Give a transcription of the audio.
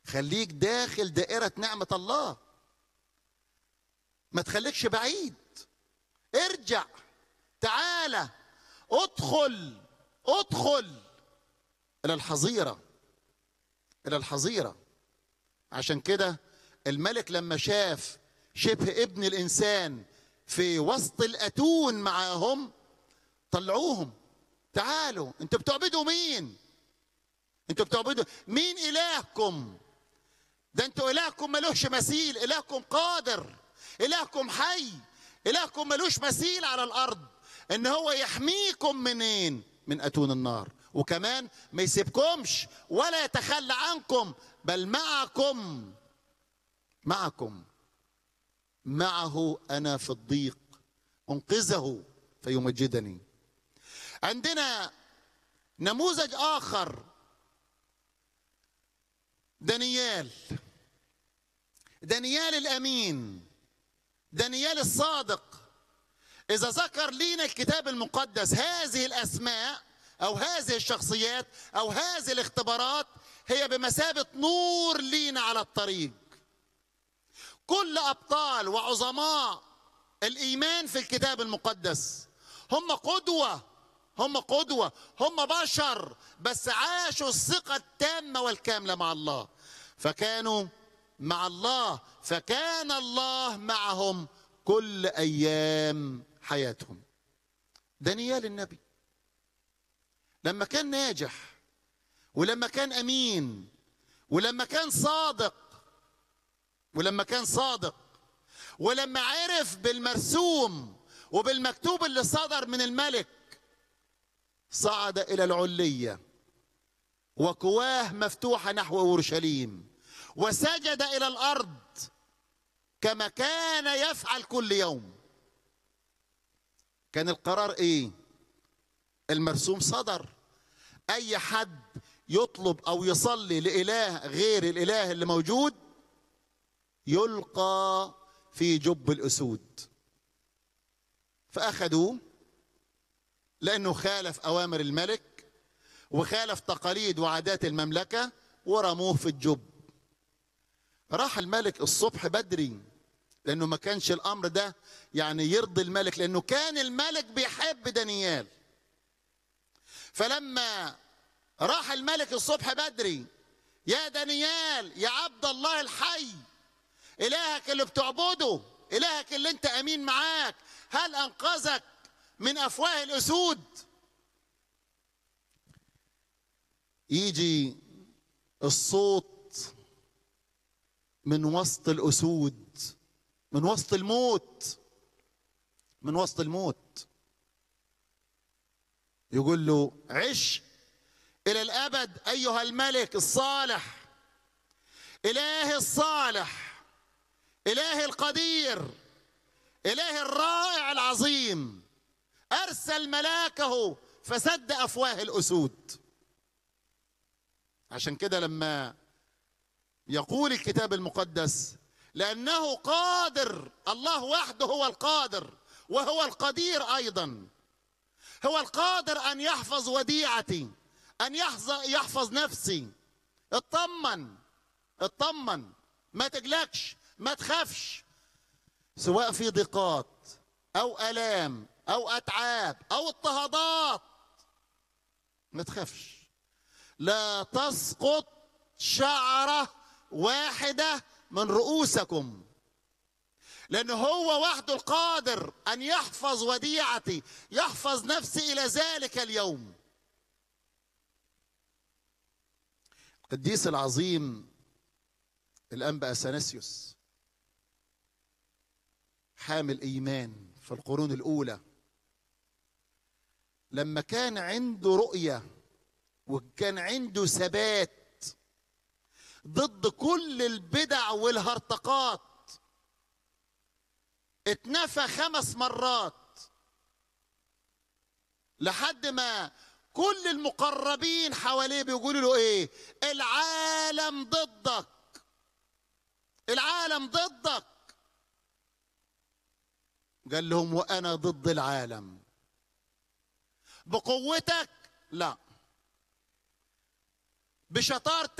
خليك داخل دائرة نعمة الله ما تخليكش بعيد ارجع تعالى ادخل ادخل الى الحظيرة الى الحظيرة عشان كده الملك لما شاف شبه ابن الانسان في وسط الاتون معاهم طلعوهم تعالوا انتوا بتعبدوا مين انتوا بتعبدوا مين الهكم ده انتوا الهكم ملوش مثيل الهكم قادر الهكم حي الهكم ملوش مثيل على الارض ان هو يحميكم منين من اتون النار وكمان ما يسيبكمش ولا يتخلى عنكم بل معكم معكم معه انا في الضيق انقذه فيمجدني عندنا نموذج اخر دانيال دانيال الامين دانيال الصادق اذا ذكر لينا الكتاب المقدس هذه الاسماء او هذه الشخصيات او هذه الاختبارات هي بمثابه نور لينا على الطريق كل ابطال وعظماء الايمان في الكتاب المقدس هم قدوه هم قدوه هم بشر بس عاشوا الثقه التامه والكامله مع الله فكانوا مع الله فكان الله معهم كل ايام حياتهم دانيال النبي لما كان ناجح ولما كان امين ولما كان صادق ولما كان صادق ولما عرف بالمرسوم وبالمكتوب اللي صدر من الملك صعد الى العليه وكواه مفتوحه نحو اورشليم وسجد الى الارض كما كان يفعل كل يوم كان القرار ايه المرسوم صدر اي حد يطلب او يصلي لاله غير الاله اللي موجود يلقى في جب الاسود فاخذوه لانه خالف اوامر الملك وخالف تقاليد وعادات المملكه ورموه في الجب راح الملك الصبح بدري لانه ما كانش الامر ده يعني يرضي الملك لانه كان الملك بيحب دانيال فلما راح الملك الصبح بدري يا دانيال يا عبد الله الحي الهك اللي بتعبده الهك اللي انت امين معاك هل انقذك من افواه الاسود يجي الصوت من وسط الاسود من وسط الموت من وسط الموت يقول له عش الى الابد ايها الملك الصالح اله الصالح اله القدير اله الرائع العظيم ارسل ملاكه فسد افواه الاسود عشان كده لما يقول الكتاب المقدس لانه قادر الله وحده هو القادر وهو القدير ايضا هو القادر ان يحفظ وديعتي ان يحفظ يحفظ نفسي اطمن اطمن ما تقلقش ما تخافش سواء في ضيقات او الام او اتعاب او اضطهادات ما تخافش لا تسقط شعره واحده من رؤوسكم لأنه هو وحده القادر أن يحفظ وديعتي يحفظ نفسي إلى ذلك اليوم القديس العظيم الأنبا أثناسيوس حامل إيمان في القرون الأولى لما كان عنده رؤية وكان عنده ثبات ضد كل البدع والهرطقات اتنفى خمس مرات لحد ما كل المقربين حواليه بيقولوا له ايه العالم ضدك العالم ضدك قال لهم وانا ضد العالم بقوتك لا بشطارتك